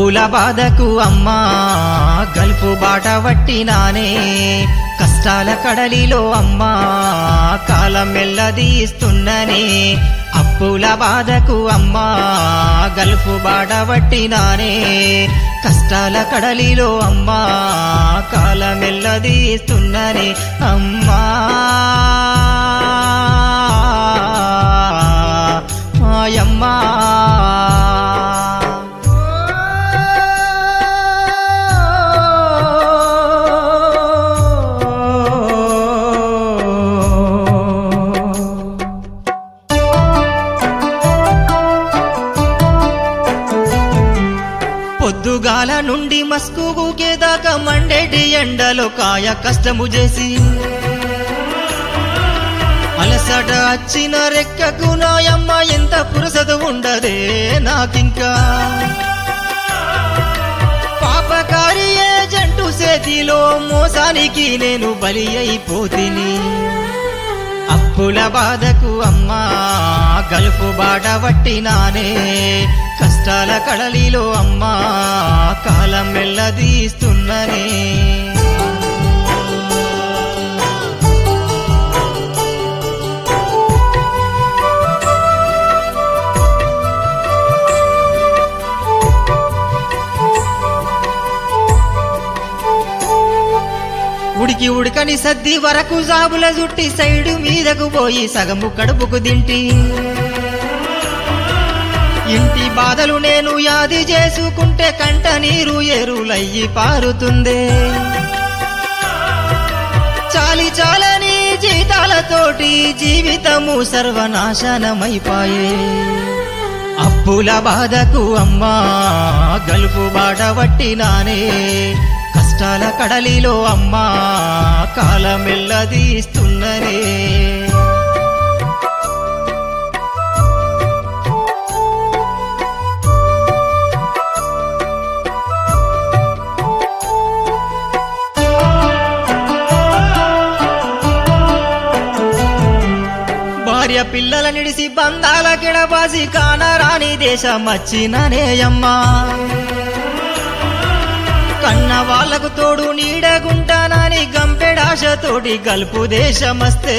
అప్పుల బాధకు అమ్మా గల్పు బాట వట్టినానే కష్టాల కడలిలో అమ్మా కాలం మెల్లదీస్తున్ననే అప్పుల బాధకు అమ్మా గల్పు బాట వట్టినానే కష్టాల కడలిలో అమ్మా కాలం మెల్లదీస్తున్ననే అమ్మా మాయమ్మా పొద్దుగాల నుండి మస్కుకే దాకా మండేటి ఎండలో కాయ కష్టము చేసి అలసట వచ్చిన రెక్కకు నాయమ్మ ఎంత పురుసత ఉండదే నాకింకా పాపకారి ఏజెంటు చేతిలో మోసానికి నేను బలి అయిపోతిని అప్పుల బాధకు అమ్మా గల్పు బాట వట్టినానే కష్టాల కడలిలో అమ్మా కాలం మెల్లదీస్తున్ననే ఉడికి ఉడకని సద్ది వరకు జాబుల జుట్టి సైడు మీదకు పోయి సగము కడుపుకు దింటి ఇంటి బాధలు నేను యాది చేసుకుంటే కంట నీరు ఎరులయ్యి పారుతుందే చాలి చాలని జీతాలతోటి జీవితము సర్వనాశనమైపాయే అప్పుల బాధకు అమ్మా గలుపు బాట వట్టినానే కష్టాల కడలిలో అమ్మా కాలమెల్లదీస్తున్ననే భార్య పిల్లల నిడిసి బంధాల కిడబాసి కానరాని దేశం వచ్చిననేయమ్మా కన్న వాళ్లకు తోడు నీడగుంటానని గంపెడాశతోటి గల్పు దేశమస్తే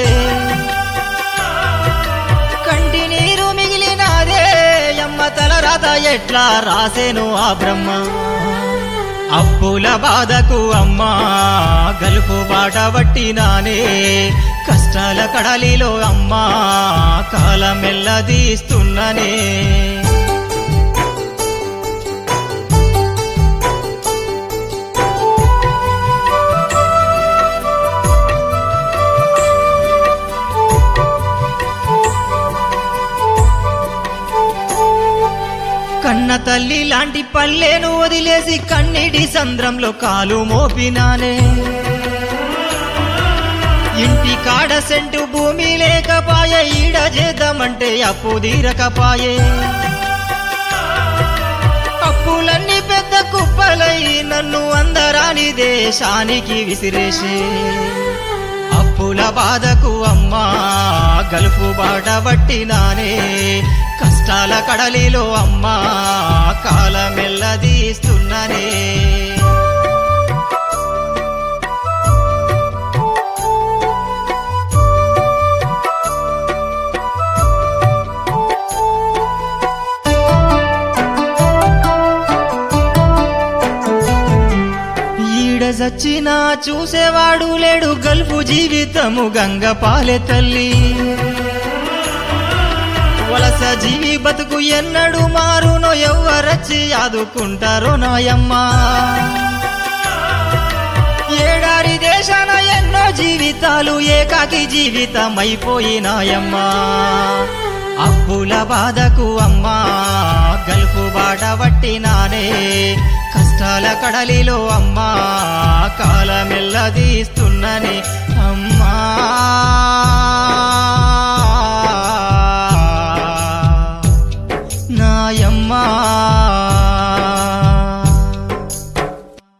కంటి నీరు మిగిలినాదే అమ్మ తలరాత ఎట్లా రాసేను ఆ బ్రహ్మ అప్పుల బాధకు అమ్మా గలుపు బాట వట్టినానే కష్టాల కడలిలో అమ్మా కాలమెల్లదీస్తున్ననే కన్న తల్లి లాంటి పల్లెను వదిలేసి కన్నిటి సంద్రంలో కాలు మోపినానే ఇంటి కాడ సెంటు భూమి లేకపాయే ఈడ చేద్దామంటే అప్పు తీరకపాయే అప్పులన్నీ పెద్ద కుప్పలై నన్ను అందరాని దేశానికి విసిరేసే అప్పుల బాధకు అమ్మా గలుపు బాట వట్టినానే కష్టాల కడలిలో అమ్మా కాలమెల్లదీస్తున్ననే ఈడ సచ్చినా చూసేవాడు లేడు గల్పు జీవితము గంగ పాలె తల్లి వలస జీవి బతుకు ఎన్నడు మారునో ఎవ్వరచ్చి ఆదుకుంటారో నాయమ్మా ఏడారి దేశాన ఎన్నో జీవితాలు ఏకాకి జీవితమైపోయినాయమ్మా అప్పుల బాధకు అమ్మా గల్పు బాట వట్టినానే కష్టాల కడలిలో అమ్మా కాలమెల్లదీస్తున్ననే అమ్మా